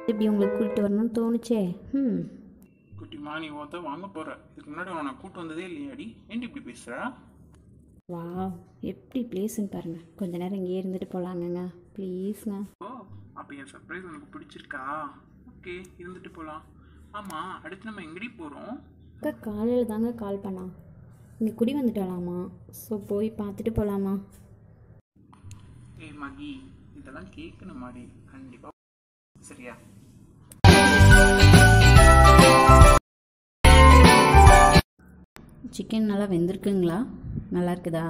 இப்படி உங்களுக்கு கூட்டிட்டு வரணும்னு தோணுச்சே ம் குட்டிமா நீ ஒருத்த வாங்க போற இதுக்கு முன்னாடி உன்னை கூட்டு வந்ததே இல்லையாடி ஏன்டி இப்படி பேசுற வா எப்படி பிளேஸ்ன்னு பாருங்கள் கொஞ்ச நேரம் இங்கேயே இருந்துட்டு போகலாங்கங்க ப்ளீஸ்ங்க ஓ அப்போ என் சர்ப்ரைஸ் உனக்கு பிடிச்சிருக்கா ஓகே இருந்துட்டு போகலாம் ஆமாம் அடுத்து நம்ம எங்கடி போகிறோம் அக்கா காலையில் தாங்க கால் பண்ணா இங்கே குடி வந்துட்டாலாமா ஸோ போய் பார்த்துட்டு போகலாமா ஏய் மகி இதெல்லாம் கேட்கணும் மாடி கண்டிப்பாக சரியா சிக்கன் நல்லா வெந்திருக்குங்களா நல்லா இருக்குதா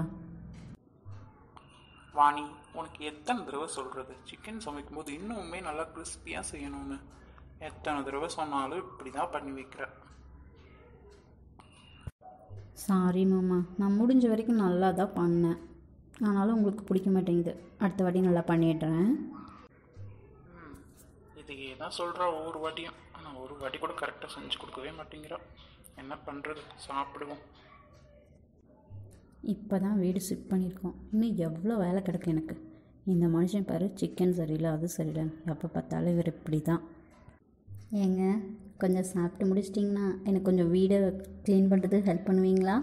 வாணி உனக்கு எத்தனை தடவை சொல்கிறது சிக்கன் சமைக்கும் போது இன்னுமே நல்லா கிறிஸ்பியாக செய்யணும்னு எத்தனை தடவை சொன்னாலும் இப்படி தான் பண்ணி வைக்கிற சாரி மாமா நான் முடிஞ்ச வரைக்கும் நல்லா தான் பண்ணேன் ஆனாலும் உங்களுக்கு பிடிக்க மாட்டேங்குது அடுத்த வாட்டி நல்லா பண்ணிடுறேன் இதையே தான் சொல்கிறா ஒவ்வொரு வாட்டியும் ஆனால் ஒரு வாட்டி கூட கரெக்டாக செஞ்சு கொடுக்கவே மாட்டேங்கிறா என்ன பண்ணுறது சாப்பிடுவோம் இப்போ தான் வீடு ஷிஃப்ட் பண்ணியிருக்கோம் இன்னும் எவ்வளோ வேலை கிடக்கு எனக்கு இந்த மனுஷன் பாரு சிக்கன் சரியில்லை அது சரியில்லை எப்போ பார்த்தாலும் இவர் இப்படி தான் ஏங்க கொஞ்சம் சாப்பிட்டு முடிச்சிட்டிங்கன்னா எனக்கு கொஞ்சம் வீடை க்ளீன் பண்ணுறது ஹெல்ப் பண்ணுவீங்களா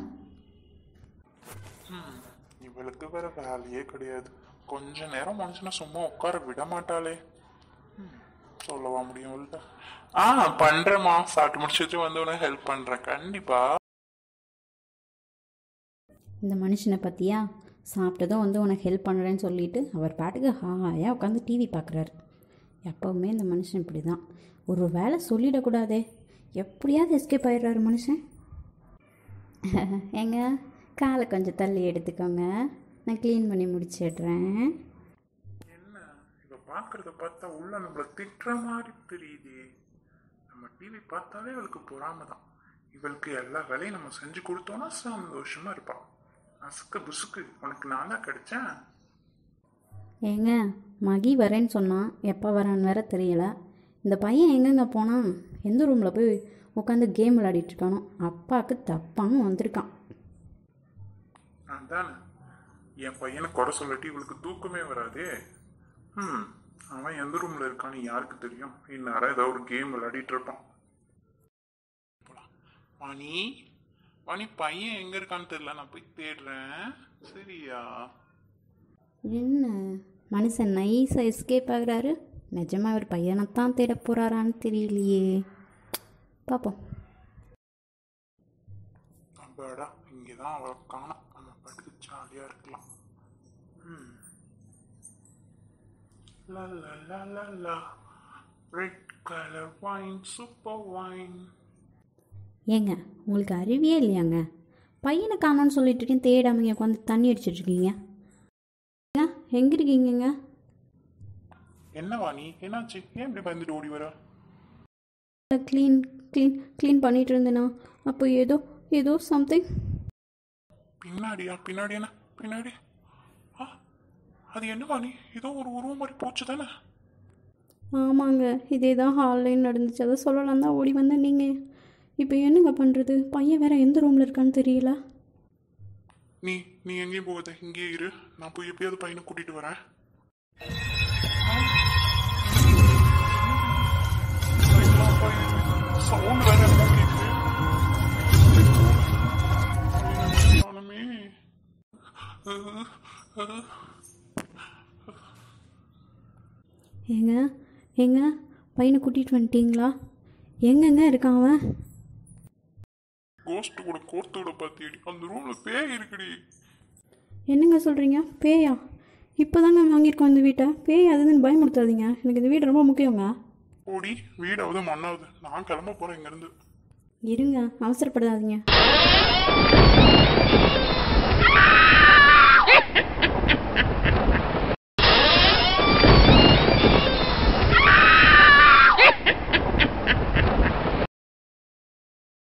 இவளுக்கு வேற வேலையே கிடையாது கொஞ்ச நேரம் மனுஷனை சும்மா உட்கார விட மாட்டாளே ம், சொல்லவா முடியும் இவள்கிட்ட? ஆ பண்றேம்மா சாப்பிட்டு முடிச்சுட்டு வந்து உனக்கு ஹெல்ப் பண்றேன் கண்டிப்பா இந்த மனுஷனை பற்றியா சாப்பிட்டதும் வந்து உனக்கு ஹெல்ப் பண்ணுறேன்னு சொல்லிட்டு அவர் பாட்டுக்கு ஹாயாக உட்காந்து டிவி பார்க்குறாரு எப்போவுமே இந்த மனுஷன் இப்படி தான் ஒரு வேலை சொல்லிடக்கூடாதே எப்படியாவது எஸ்கேப் ஆயிடுறாரு மனுஷன் ஏங்க காலை கொஞ்சம் தள்ளி எடுத்துக்கோங்க நான் க்ளீன் பண்ணி முடிச்சிடுறேன் என்ன இவ பாக்குறத பார்த்தா உள்ள நம்மள திட்டுற மாதிரி தெரியுது நம்ம டிவி பார்த்தாலே இவளுக்கு பொறாம தான் இவளுக்கு எல்லா வேலையும் நம்ம செஞ்சு கொடுத்தோம்னா சந்தோஷமா இருப்பா அசுக்கு புசுக்கு உனக்கு நான் தான் கிடைச்சேன் ஏங்க மகி வரேன்னு சொன்னான் எப்போ வரான்னு வேற தெரியல இந்த பையன் எங்கெங்க போனான் எந்த ரூமில் போய் உட்காந்து கேம் விளையாடிட்டு இருக்கானோ அப்பாவுக்கு தப்பான்னு வந்திருக்கான் அதானே என் பையனை குறை சொல்லட்டி இவளுக்கு தூக்கமே வராதே ம் அவன் எந்த ரூம்ல இருக்கான்னு யாருக்கு தெரியும் இந்நேரம் ஏதோ ஒரு கேம் விளையாடிட்டு இருப்பான் போலாம். மணி மணி பையன் எங்க இருக்கான்னு தெரியல நான் போய் தேடுறேன் சரியா என்ன மனுஷன் நைஸாக எஸ்கேப் ஆகுறாரு நிஜமாக அவர் பையனைத்தான் தேட போகிறாரான்னு தெரியலையே பார்ப்போம் அப்பாடா இங்கே தான் அவளை காணோம் நம்ம பாட்டுக்கு ஜாலியாக இருக்கலாம் ம் லா லா லா லா லா red colour wine super wine ஏங்க உங்களுக்கு அறிவியே இல்லையாங்க பையனை காணோன்னு சொல்லிட்டு இருக்கேன் தேடாமங்க உட்காந்து தண்ணி அடிச்சிட்டு இருக்கீங்க ஏங்க, எங்க இருக்கீங்கங்க என்ன வாணி என்னாச்சு ஏன் இப்படி பயந்துட்டு ஓடி வர க்ளீன் க்ளீன் க்ளீன் பண்ணிட்டு இருந்தேனா அப்போ ஏதோ ஏதோ சம்திங் பின்னாடியா பின்னாடி என்ன பின்னாடி ஆ அது என்ன வாணி ஏதோ ஒரு உருவம் மாதிரி போச்சு தானே ஆமாங்க இதே தான் ஹால்லைன் நடந்துச்சு அதை சொல்லலாம் தான் ஓடி வந்தேன் நீங்கள் இப்போ என்னங்க பண்ணுறது பையன் வேற எந்த ரூமில் இருக்கான்னு தெரியல நீ நீ எங்கேயும் போகாத இங்கேயே இரு நான் போய் எப்படியாவது பையனை கூட்டிட்டு வரேன் சவுண்ட் வேற என்ன கேக்குது நானுமே ஏங்க ஏங்க பையனை கூட்டிகிட்டு வந்துட்டீங்களா எங்கெங்க இருக்கான் அவன் கோஸ்ட் கூட கோர்த்து விட பார்த்தியடி அந்த ரூம்ல பேய் இருக்குடி என்னங்க சொல்கிறீங்க பேயா இப்போ தாங்க வாங்கியிருக்கோம் இந்த வீட்டை பேய் அதுன்னு பயமுறுத்தாதீங்க எனக்கு இந்த வீடு ரொம்ப முக்கியங்க ஓடி வீடாவது மண்ணாவது நான் கிளம்ப போறேன் இங்க இருந்து இருங்க அவசரப்படாதீங்க